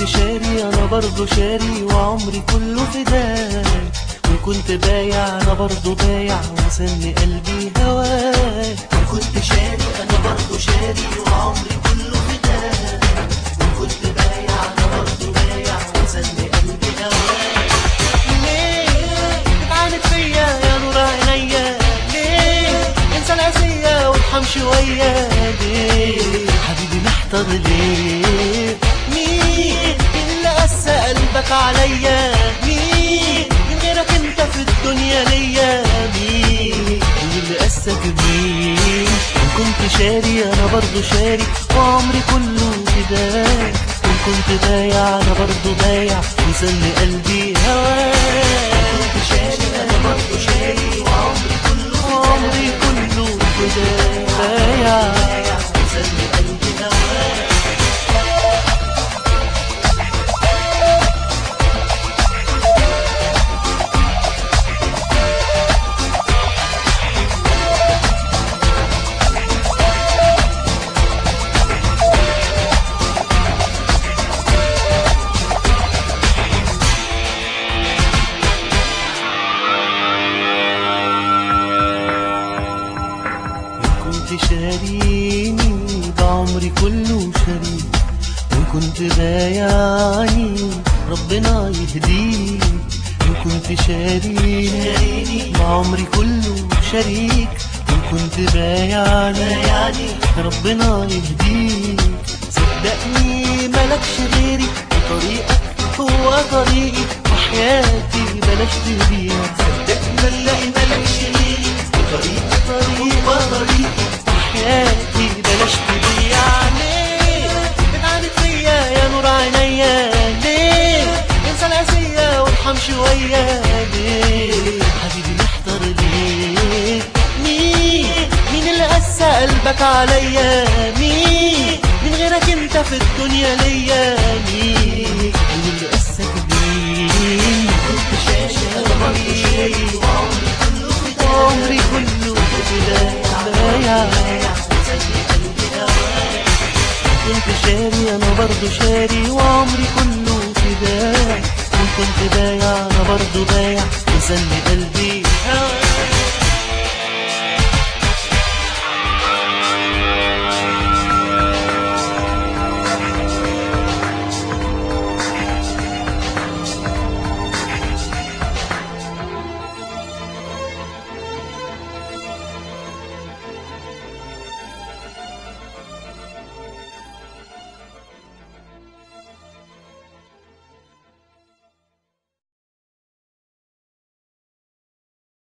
شاري انا برضو شاري وعمري كله فداك وكنت بايع انا برضو بايع وسن قلبي هواك وكنت شاري انا برضو شاري وعمري كله فداك وكنت بايع انا برضو بايع وسن قلبي هواك ليه بتعاند فيا يا نور عينيا ليه انسى العزية وارحم شوية ليه حبيبي محتار ليه مين اللي قسى قلبك عليا مين من غيرك انت في الدنيا ليا مين اللي قسك مين ان كنت شاري انا برضو شاري وعمري كله فداك ان كنت بايع انا برضو بايع وسن قلبي هواك كنت شاري انا برضو شاري وعمري كله وعمري كله فداك بايع وسن قلبي هواك كنت شاريني بعمري كله شريك وإن كنت بايعني ربنا يهديك إن كنت شاريني بعمري كله شريك إن كنت بايعني ربنا يهديك صدقني ملكش غيري وطريقك هو طريقي وحياتي بلاش تهديها صدقني ملكش غيري وطريقك طريقي وطريقي وحياتي بلاش تبيع ليه بتعاند فيا يا نور عينيا ليه انسى العزية وارحم شوية ليه حبيبي محتار ليه مين مين اللي قسى قلبك عليا مين من غيرك انت في الدنيا ليا مين مين اللي قسك مين كنت شاشة انا برضه شايف وعمري كله وعمري كله كده بايع كنت شاري انا برضو شاري وعمري كله فداك وكنت بايع انا برضو بايع وسن قلبي هواك